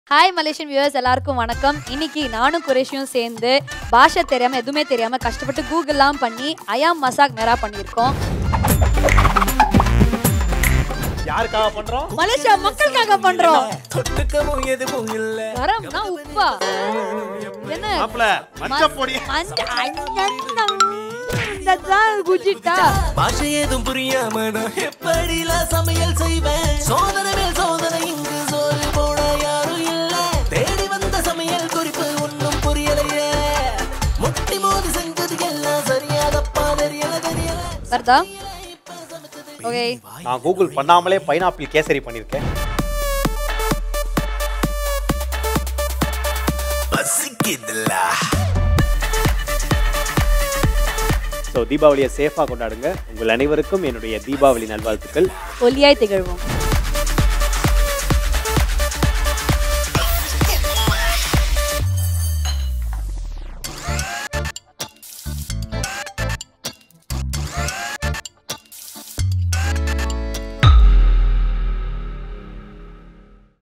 hi Malaysian viewers எல்லாருக்கும் வணக்கம் இன்னைக்கு நானும் குரேஷியும் சேர்ந்து பாஷை தெரியாம எதுவுமே தெரியாம கஷ்டப்பட்டு கூகுள்லாம் பண்ணி அயாம் மசாக் மெரா பண்ணியிருக்கோம் யாருக்காக பண்றோம் மலேசியா மக்களுக்காக பண்றோம் தொட்டுக்கவும் எதுவும் இல்ல கரம்னா உப்பா என்ன மாப்பிள மஞ்ச பொடி மஞ்ச அண்ணன் இந்ததான் குஜிட்டா பாஷை ஏதும் புரியாம நான் எப்படிலாம் சமையல் செய்வேன் சோதனை மேல் சோதனை இங்கு சோறு போட யாரும் இல்ல தேடி வந்த சமையல் குறிப்பு ஒன்னும் புரியலையே முட்டி மோதி செஞ்சது எல்லாம் சரியாகப்பா தெரியல தெரியல வருதா ஓகே நான் கூகுள் பண்ணாமலே பைனாப்பிள் கேசரி பண்ணிருக்கேன் பசிக்குதுல்ல ஸோ தீபாவளியை சேஃபாக கொண்டாடுங்க உங்கள் அனைவருக்கும் என்னுடைய தீபாவளி நல்வாழ்த்துக்கள் ஒல்லியாய் திகழ்வோம்